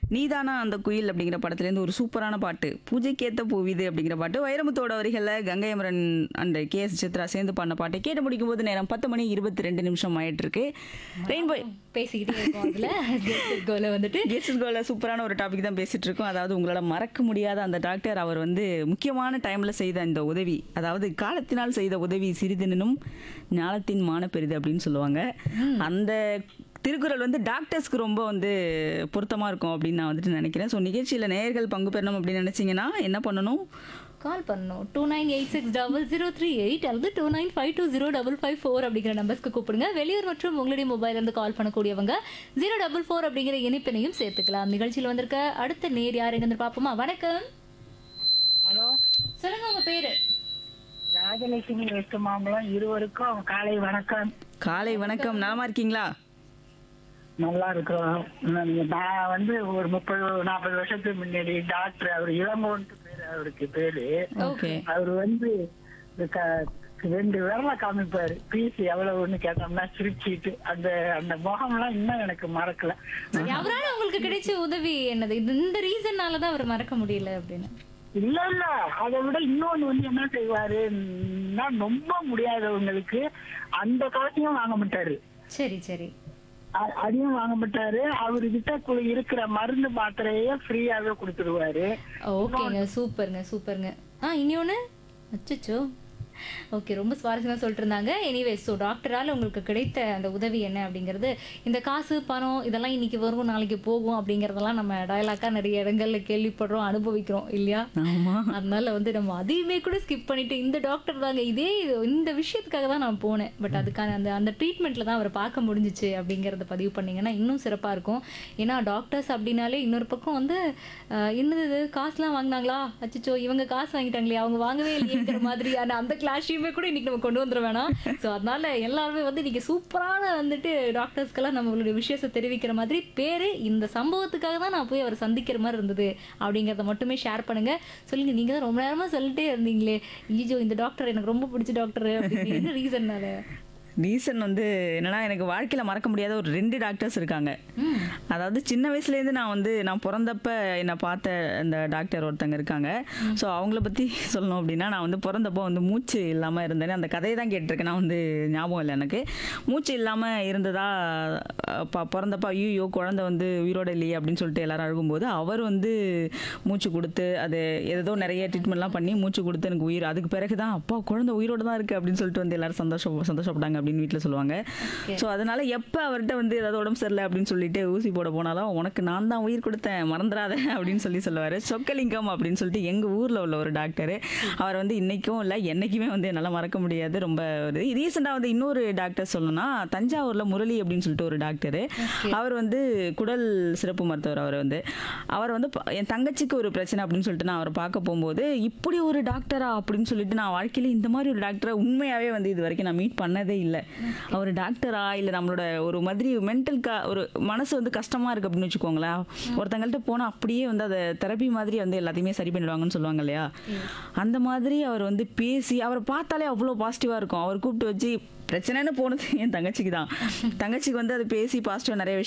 நீதானா அந்த குயில் அப்படிங்கிற படத்துலேருந்து ஒரு சூப்பரான பாட்டு பூஜைக்கேத்த பூவிது அப்படிங்கிற பாட்டு வைரமுத்தோட வரிகளில் Gangai Amaran and K S Chithra சேர்ந்து பாடின பாட்டை கேட்டு முடிக்கும் போது நேரம் பத்து மணி இருபத்தி ரெண்டு நிமிஷம் ஆயிட்டு இருக்கு ரெயின்போ பேசிக்கிட்டே இருக்கோம் அதுல கோல வந்துட்டு கேட்ஸ் கோல சூப்பரான ஒரு டாபிக் தான் பேசிட்டு இருக்கோம் அதாவது உங்களால மறக்க முடியாத அந்த டாக்டர் அவர் வந்து முக்கியமான டைம்ல செய்த இந்த உதவி அதாவது காலத்தினால் செய்த உதவி சிறிதெனும் ஞானத்தின் மான பெரிது அப்படின்னு சொல்லுவாங்க அந்த திருக்குறள் வந்து டாக்டர்ஸ்க்கு ரொம்ப வந்து பொருத்தமா இருக்கும் அப்படின்னு நான் வந்துட்டு நினைக்கிறேன் ஸோ நிகழ்ச்சியில நேயர்கள் பங்கு பெறணும் அப்படின்னு நினைச்சீங்கன்னா என்ன பண்ணணும் கால் பண்ணணும் two nine eight six double zero three eight அல்லது two nine five two zero double five four அப்படிங்கிற நம்பர்ஸ்க்கு கூப்பிடுங்க வெளியூர் மற்றும் உங்களுடைய மொபைல் இருந்து கால் பண்ணக்கூடியவங்க ஜீரோ டபுள் ஃபோர் அப்படிங்கிற இணைப்பினையும் சேர்த்துக்கலாம் நிகழ்ச்சியில் வந்திருக்க அடுத்த நேர் யார் எங்க பார்ப்போமா வணக்கம் ஹலோ சொல்லுங்க உங்க பேரு ராஜலட்சுமி வெஸ்ட் மாம்பழம் இருவருக்கும் காலை வணக்கம் காலை வணக்கம் நலமா இருக்கீங்களா நல்லா இருக்கிறோம் நான் வந்து ஒரு முப்பது நாற்பது வருஷத்துக்கு முன்னாடி டாக்டர் அவர் இளங்கோன்ட்டு பேரு அவருக்கு பேரு ஓகே அவர் வந்து இந்த க- ரெண்டு விரல காமிப்பாரு பீஸ் எவ்வளவுன்னு கேட்டோம்னா சிரிச்சிட்டு அந்த அந்த முகம்லாம் இன்னும் எனக்கு மறக்கல அவரால உங்களுக்கு கிடைச்ச உதவி என்னது இது இந்த ரீசன்னால தான் அவர் மறக்க முடியல அப்படின்னு இல்ல இல்ல அதை விட இன்னொன்னு வந்து என்ன செய்வாருன்னா ரொம்ப முடியாதவங்களுக்கு அந்த காசையும் வாங்க மாட்டாரு சரி சரி அ- அதையும் வாங்க மாட்டாரு அவர்கிட்ட கு- இருக்கிற மருந்து மாத்திரையே ஃப்ரீயாவே கொடுத்துருவாரு ஓகேங்க சூப்பருங்க சூப்பருங்க ஆ இன்னொன்று அச்சச்சோ ஓகே ரொம்ப சுவாரஸ்யமாக சொல்லிட்டு இருந்தாங்க எனிவே ஸோ டாக்டரால் உங்களுக்கு கிடைத்த அந்த உதவி என்ன அப்படிங்கிறது இந்த காசு பணம் இதெல்லாம் இன்னைக்கு வரும் நாளைக்கு போகும் அப்படிங்கிறதெல்லாம் நம்ம டயலாக்காக நிறைய இடங்கள்ல கேள்விப்படுறோம் அனுபவிக்கிறோம் இல்லையா ஆமா அதனால வந்து நம்ம அதையுமே கூட ஸ்கிப் பண்ணிட்டு இந்த டாக்டர் தாங்க இதே இது- இந்த விஷயத்துக்காக தான் நான் போனேன் பட் அதுக்கான அந்த அந்த ட்ரீட்மெண்ட்ல தான் அவரை பார்க்க முடிஞ்சிச்சு அப்படிங்கறத பதிவு பண்ணீங்கன்னா இன்னும் சிறப்பா இருக்கும் ஏன்னா டாக்டர்ஸ் அப்படின்னாலே இன்னொரு பக்கம் வந்து அஹ், என்னது இது காசுலாம் வாங்கினாங்களா அச்சச்சோ இவங்க காசு வாங்கிட்டாங்களே அவங்க வாங்கவே இல்லையேங்கிற மாதிரியான அந்த கிளாஷையுமே கூட இன்னைக்கு நம்ம கொண்டு வந்துட வேணாம் ஸோ அதனால எல்லாருமே வந்து இன்னைக்கு சூப்பரான வந்துட்டு டாக்டர்ஸ்க்கெல்லாம் நம்மளுடைய விஷயத்தை தெரிவிக்கிற மாதிரி பேரு இந்த சம்பவத்துக்காக தான் நான் போய் அவரை சந்திக்கிற மாதிரி இருந்தது அப்படிங்கிறத மட்டுமே ஷேர் பண்ணுங்க சொல்லுங்க நீங்க தான் ரொம்ப நேரமா சொல்லிட்டே இருந்தீங்களே ஈஜோ இந்த டாக்டர் எனக்கு ரொம்ப பிடிச்ச டாக்டர் அப்படின்னு என்ன ரீசன்னால ரீசன் வந்து என்னன்னா எனக்கு வாழ்க்கையில மறக்க முடியாத ஒரு ரெண்டு டாக்டர்ஸ் இருக்காங்க அதாவது சின்ன வயசுலேருந்து நான் வந்து நான் பிறந்தப்ப என்னை பார்த்த அந்த டாக்டர் ஒருத்தங்க இருக்காங்க ஸோ அவங்கள பற்றி சொல்லணும் அப்படின்னா நான் வந்து பிறந்தப்போ வந்து மூச்சு இல்லாமல் இருந்தேன் அந்த கதையை தான் கேட்டிருக்கேன் நான் வந்து ஞாபகம் இல்லை எனக்கு மூச்சு இல்லாமல் இருந்ததா அஹ், ப பிறந்தப்ப ஐயோ குழந்தை வந்து உயிரோட இல்லையே அப்படின்னு சொல்லிட்டு எல்லாரும் அழுகும்போது அவர் வந்து மூச்சு கொடுத்து அது ஏதோ நிறைய ட்ரீட்மெண்ட்லாம் பண்ணி மூச்சு கொடுத்து எனக்கு உயிர் அதுக்கு பிறகு தான் அப்பா குழந்தை உயிரோட தான் இருக்குது அப்படின்னு சொல்லிட்டு வந்து எல்லாரும் சந்தோஷம் சந்தோஷப்பட்டாங்க அப்படின்னு வீட்டில் சொல்லுவாங்க ஸோ அதனால எப்போ அவர்கிட்ட வந்து ஏதாவது உடம்பு சரியில்லை அப்படின்னு சொல்லிட்டு ஊசி போட போனாலும் உனக்கு நான் தான் உயிர் கொடுத்தேன் மறந்துடாத அப்படின்னு சொல்லி சொல்லுவார் சொக்கலிங்கம் அப்படின்னு சொல்லிட்டு எங்கள் ஊரில் உள்ள ஒரு டாக்டர் அவர் வந்து இன்னைக்கும் இல்லை என்னைக்குமே வந்து என்னால் மறக்க முடியாது ரொம்ப ஒரு ரீசெண்டாக வந்து இன்னொரு டாக்டர் சொல்லணும்னா தஞ்சாவூரில் முரளி அப்படின்னு சொல்லிட்டு ஒரு டாக்டர் அவர் வந்து குடல் சிறப்பு மருத்துவர் அவர் வந்து அவர் வந்து ப- என் தங்கச்சிக்கு ஒரு பிரச்சனை அப்படின்னு சொல்லிட்டு நான் அவரை பார்க்க போகும்போது இப்படி ஒரு டாக்டரா அப்படின்னு சொல்லிட்டு நான் வாழ்க்கையில இந்த மாதிரி ஒரு டாக்டரை உண்மையாவே வந்து இது வரைக்கும் நான் மீட் பண்ணதே இல்லை அவர் டாக்டரா இல்லை நம்மளோட ஒரு மாதிரி மென்டல் கா ஒரு மனசு வந்து கஷ்டமா இருக்கு அப்படின்னு வச்சுக்கோங்களேன் ஒருத்தங்கள்ட்ட போனால் அப்படியே வந்து அதை தெரப்பி மாதிரி வந்து எல்லாத்தையுமே சரி பண்ணிடுவாங்கன்னு சொல்லுவாங்க இல்லையா அந்த மாதிரி அவர் வந்து பேசி அவரை பார்த்தாலே அவ்வளோ பாசிட்டிவாக இருக்கும் அவர் கூப்பிட்டு வச்சு பிரச்சனைன்னு போனது என் தங்கச்சிக்கு தான் தங்கச்சிக்கு வந்து அது பேசி பாசிட்டிவாக நிறைய விஷயம்